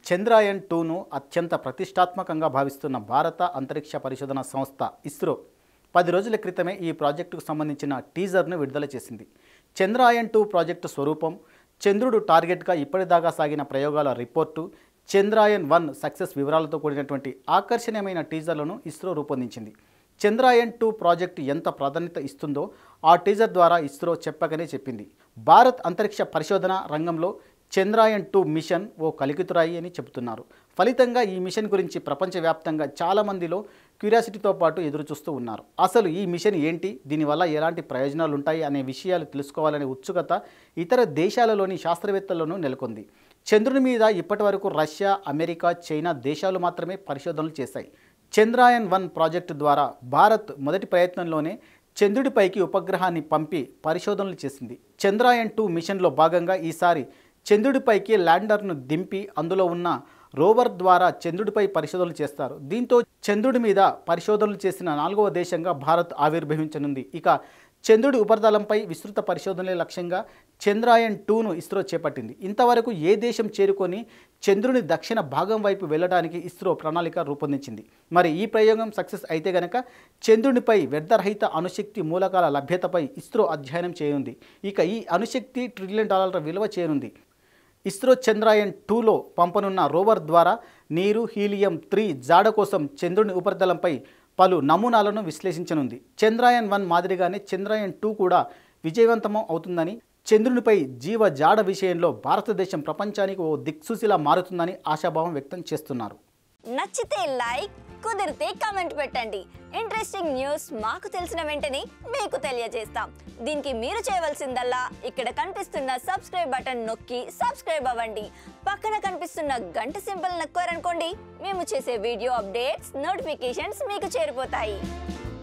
చంద్రయాన్ టూను అత్యంత ప్రతిష్టాత్మకంగా భావిస్తున్న భారత అంతరిక్ష పరిశోధన సంస్థ ఇస్రో పది రోజుల క్రితమే ఈ ప్రాజెక్టుకు సంబంధించిన టీజర్ను విడుదల చేసింది చంద్రయాన్ టూ ప్రాజెక్టు స్వరూపం చంద్రుడు టార్గెట్గా ఇప్పటిదాకా సాగిన ప్రయోగాల రిపోర్టు చంద్రయాన్ వన్ సక్సెస్ వివరాలతో కూడినటువంటి ఆకర్షణీయమైన టీజర్లను ఇస్రో రూపొందించింది చంద్రయాన్ టూ ప్రాజెక్టు ఎంత ప్రాధాన్యత ఇస్తుందో ఆ టీజర్ ద్వారా ఇస్రో చెప్పకనే చెప్పింది భారత్ అంతరిక్ష పరిశోధన రంగంలో చంద్రయాన్ టూ మిషన్ ఓ కలికితురాయి అని చెబుతున్నారు ఫలితంగా ఈ మిషన్ గురించి ప్రపంచవ్యాప్తంగా చాలామందిలో క్యూరియాసిటీతో పాటు ఎదురు చూస్తూ ఉన్నారు అసలు ఈ మిషన్ ఏంటి దీనివల్ల ఎలాంటి ప్రయోజనాలు ఉంటాయి అనే విషయాలు తెలుసుకోవాలనే ఉత్సుకత ఇతర దేశాలలోని శాస్త్రవేత్తలను నెలకొంది చంద్రుని మీద ఇప్పటివరకు రష్యా అమెరికా చైనా దేశాలు మాత్రమే పరిశోధనలు చేశాయి చంద్రయాన్ వన్ ప్రాజెక్టు ద్వారా భారత్ మొదటి ప్రయత్నంలోనే చంద్రుడిపైకి ఉపగ్రహాన్ని పంపి పరిశోధనలు చేసింది చంద్రయాన్ టూ మిషన్లో భాగంగా ఈసారి చంద్రుడిపైకి ల్యాండర్ను దింపి అందులో ఉన్న రోవర్ ద్వారా చంద్రుడిపై పరిశోధనలు చేస్తారు దీంతో చంద్రుడి మీద పరిశోధనలు చేసిన నాలుగవ దేశంగా భారత్ ఆవిర్భవించనుంది ఇక చంద్రుడి ఉపరితలంపై విస్తృత పరిశోధనలే లక్ష్యంగా చంద్రయాన్ టూను ఇస్రో చేపట్టింది ఇంతవరకు ఏ దేశం చేరుకొని చంద్రుని దక్షిణ భాగం వైపు వెళ్ళడానికి ఇస్రో ప్రణాళిక రూపొందించింది మరి ఈ ప్రయోగం సక్సెస్ అయితే గనక చంద్రునిపై వ్యర్థరహిత అణుశక్తి మూలకాల లభ్యతపై ఇస్రో అధ్యయనం చేయనుంది ఇక ఈ అణుశక్తి ట్రిలియన్ డాలర్ల విలువ చేయనుంది ఇస్రో చంద్రయాన్ టూలో పంపనున్న రోవర్ ద్వారా నీరు హీలియం త్రీ జాడ కోసం చంద్రుని ఉపరితలంపై పలు నమూనాలను విశ్లేషించనుంది చంద్రయాన్ వన్ మాదిరిగానే చంద్రయాన్ టూ కూడా విజయవంతం అవుతుందని చంద్రునిపై జీవ జాడ విషయంలో భారతదేశం ప్రపంచానికి ఓ దిక్సూచిలా మారుతుందని ఆశాభావం వ్యక్తం చేస్తున్నారు నచ్చితే లైక్ కుదిరితే కమెంట్ పెట్టండి ఇంట్రెస్టింగ్ న్యూస్ మాకు తెలిసిన వెంటనే మీకు తెలియజేస్తాం దీనికి మీరు చేయవలసిందల్లా ఇక్కడ కనిపిస్తున్న సబ్స్క్రైబ్ బటన్ నొక్కి సబ్స్క్రైబ్ అవ్వండి పక్కన కనిపిస్తున్న గంట సింబల్ నొక్కారనుకోండి మేము చేసే వీడియో అప్డేట్స్ నోటిఫికేషన్స్ మీకు చేరిపోతాయి